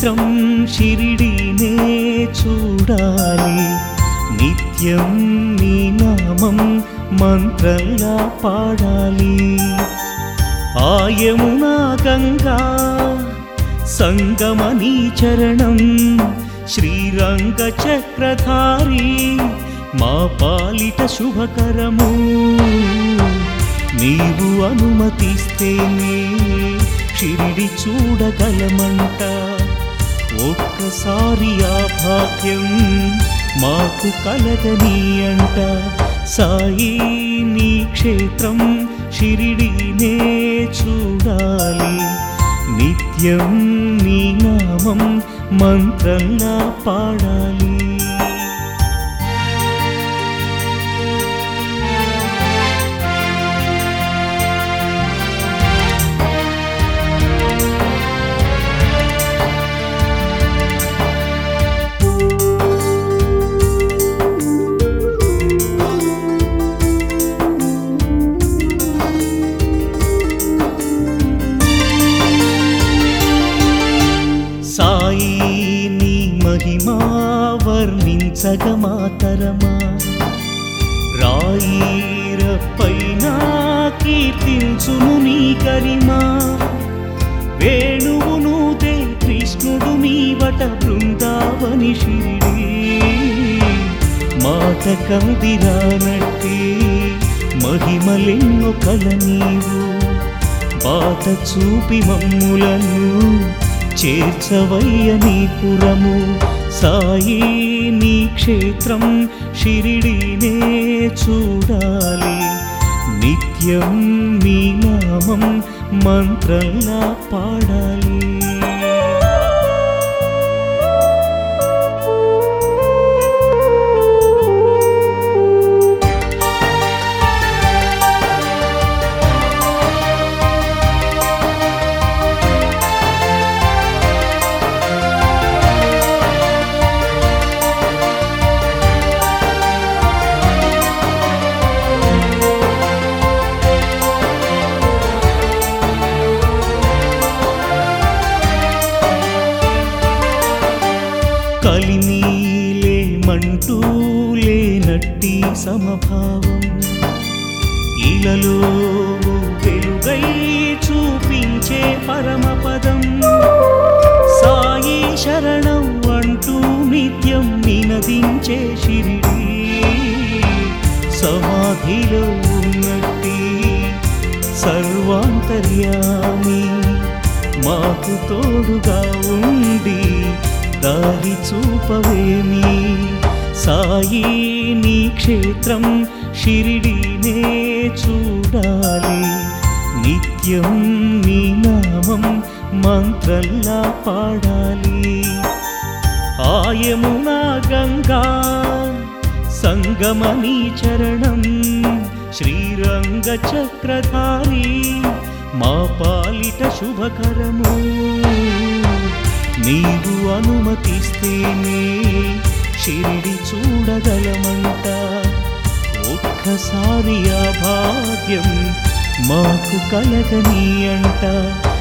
క్షేత్రం షిరిడీనే చూడాలి నిత్యం నీ నామం మంత్రంగా పాడాలి ఆయమునా గంగా సంగమనీ చరణం శ్రీరంగ చక్రధారి మా పాలిట శుభకరము నీవు అనుమతిస్తేనే షిరిడి చూడగలమంట ఒక్కసారి ఆ భాగ్యం మాకు కలగని అంట సాయి నీ క్షేత్రం షిరిడీనే చూడాలి నిత్యం నీ నామం మంత్రంగా పాడాలి సాయి నీ మహిమా వర్ణించగ మాతరమా రాయిరపైన కీర్తించును నీ గరిమా వేణువును దే కృష్ణుడు నీవట బృందావని షిరిడి మాట కందిరానట్టి మహిమలెన్నో కల నీవు బాట చూపి మమ్ములను చేర్చవయ్య నీ పురము సాయి నీ క్షేత్రం షిరిడీనే చూడాలి నిత్యం నీ నామం మంత్రంలా పాడాలి కలిమీలే మంటూ లేనట్టి సమభావం ఇలలో వెలుగై చూపించే పరమపదం సాయి శరణం అంటూ నిత్యం నినదించే షిరిడి సమాధిలో ఉన్నట్టి సర్వాంతర్యామి మాకు తోడుగా ఉండి దారి చూపవేమి సాయి నీ క్షేత్రం షిరిడీనే చూడాలి నిత్యం నీ నామం మంత్రంలా పాడాలి ఆయమునా గంగా సంగమనీ చరణం శ్రీరంగ చక్రధారి మా పాలిట శుభకరము నీవు అనుమతిస్తేనే షిరిడి చూడగలమంట ఒక్కసారి ఆ భాగ్యం మాకు కలగని అంట